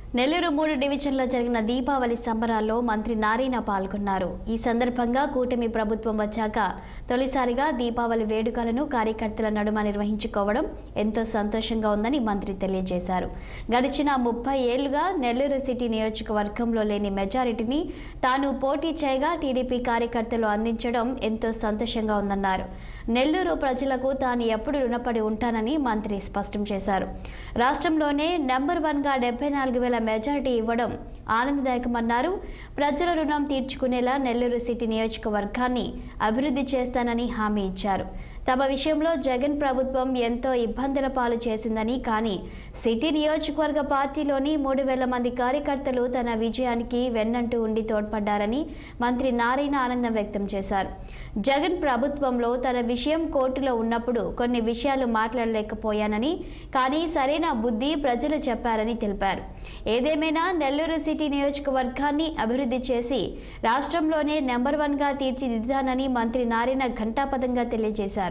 నెల్లూరు మూడు డివిజన్లో జరిగిన దీపావళి సంబరాల్లో మంత్రి నారాయణ పాల్గొన్నారు ఈ సందర్భంగా కూటమి ప్రభుత్వం వచ్చాక తొలిసారిగా దీపావళి వేడుకలను కార్యకర్తల నడుమ నిర్వహించుకోవడం ఎంతో సంతోషంగా ఉందని మంత్రి తెలియజేశారు గడిచిన ముప్పై ఏళ్లుగా నెల్లూరు సిటీ నియోజకవర్గంలో లేని మెజారిటీని తాను పోటీ చేయగా టీడీపీ కార్యకర్తలు అందించడం ఎంతో సంతోషంగా ఉందన్నారు నెల్లూరు ప్రజలకు తాను ఎప్పుడు రుణపడి ఉంటానని మంత్రి స్పష్టం చేశారు రాష్ట్రంలోనే నెంబర్ వన్గా డెబ్బై నాలుగు వేల మెజారిటీ ఇవ్వడం ఆనందదాయకమన్నారు ప్రజల రుణం తీర్చుకునేలా నెల్లూరు సిటీ నియోజకవర్గాన్ని అభివృద్ధి చేస్తానని హామీ ఇచ్చారు తమ విషయంలో జగన్ ప్రభుత్వం ఎంతో ఇబ్బందుల పాలు చేసిందని కానీ సిటీ నియోజకవర్గ పార్టీలోని మూడు వేల మంది కార్యకర్తలు తన విజయానికి వెన్నంటూ ఉండి తోడ్పడ్డారని మంత్రి నారాయణ ఆనందం వ్యక్తం చేశారు జగన్ ప్రభుత్వంలో తన విషయం కోర్టులో ఉన్నప్పుడు కొన్ని విషయాలు మాట్లాడలేకపోయానని కానీ సరైన బుద్ధి ప్రజలు చెప్పారని తెలిపారు ఏదేమైనా నెల్లూరు సిటీ నియోజకవర్గాన్ని అభివృద్ధి చేసి రాష్ట్రంలోనే నెంబర్ వన్గా తీర్చిదిద్దానని మంత్రి నారాయణ ఘంటాపథంగా తెలియజేశారు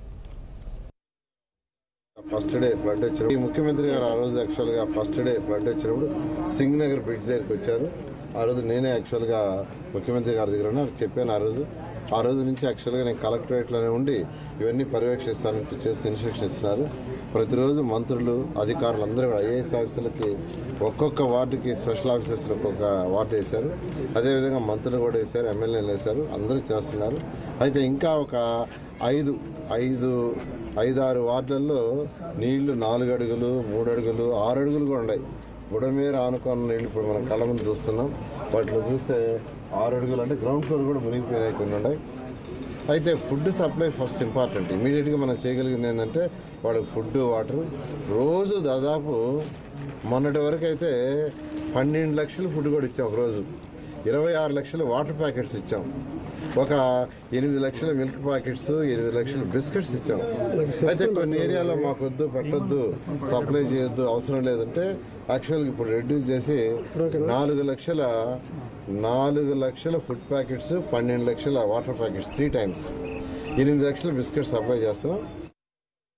ఫస్ట్ డే ఫ్లడ్ వచ్చినప్పుడు ఈ ముఖ్యమంత్రి గారు ఆ రోజు యాక్చువల్గా ఫస్ట్ డే ఫ్లడ్ వచ్చినప్పుడు సింగ్ నగర్ బ్రిడ్జ్ దగ్గరికి వచ్చారు ఆ రోజు నేనే యాక్చువల్గా ముఖ్యమంత్రి గారి దగ్గర ఉన్నా చెప్పాను ఆ రోజు ఆ రోజు నుంచి యాక్చువల్గా నేను కలెక్టరేట్లోనే ఉండి ఇవన్నీ పర్యవేక్షిస్తానని చేసి ఇన్స్ట్రక్షన్ ఇస్తున్నారు ప్రతిరోజు మంత్రులు అధికారులు అందరూ కూడా ఐఏఎస్ ఆఫీసర్లకి ఒక్కొక్క వార్డుకి స్పెషల్ ఆఫీసర్స్ ఒక్కొక్క వార్డు వేశారు అదేవిధంగా మంత్రులు కూడా వేశారు ఎమ్మెల్యేలు వేశారు అందరూ చేస్తున్నారు అయితే ఇంకా ఒక ఐదు ఐదు ఐదారు వార్డులలో నీళ్లు నాలుగు అడుగులు మూడు అడుగులు ఆరు అడుగులు కూడా ఉన్నాయి బుడమేర ఆనుకున్న నీళ్లు ఇప్పుడు మనం కళ్ళ ముందు చూస్తున్నాం వాటిలో చూస్తే ఆరు అడుగులు అంటే గ్రౌండ్ ఫ్లోర్ కూడా మునిగిపోయినాయి కొన్ని ఉన్నాయి అయితే ఫుడ్ సప్లై ఫస్ట్ ఇంపార్టెంట్ ఇమీడియట్గా మనం చేయగలిగింది ఏంటంటే వాళ్ళకి ఫుడ్ వాటర్ రోజు దాదాపు మొన్నటి వరకు అయితే పన్నెండు లక్షలు ఫుడ్ కూడా ఇచ్చాం ఒక రోజు ఇరవై ఆరు లక్షల వాటర్ ప్యాకెట్స్ ఇచ్చాం ఒక ఎనిమిది లక్షల మిల్క్ ప్యాకెట్స్ ఎనిమిది లక్షల బిస్కెట్స్ ఇచ్చాం అయితే కొన్ని ఏరియాలో మాకు వద్దు పెట్టొద్దు సప్లై చేయొద్దు అవసరం లేదంటే యాక్చువల్గా ఇప్పుడు రెడ్యూస్ చేసి నాలుగు లక్షల నాలుగు లక్షల ఫుడ్ ప్యాకెట్స్ పన్నెండు లక్షల వాటర్ ప్యాకెట్స్ త్రీ టైమ్స్ ఎనిమిది లక్షల బిస్కెట్స్ సప్లై చేస్తున్నాం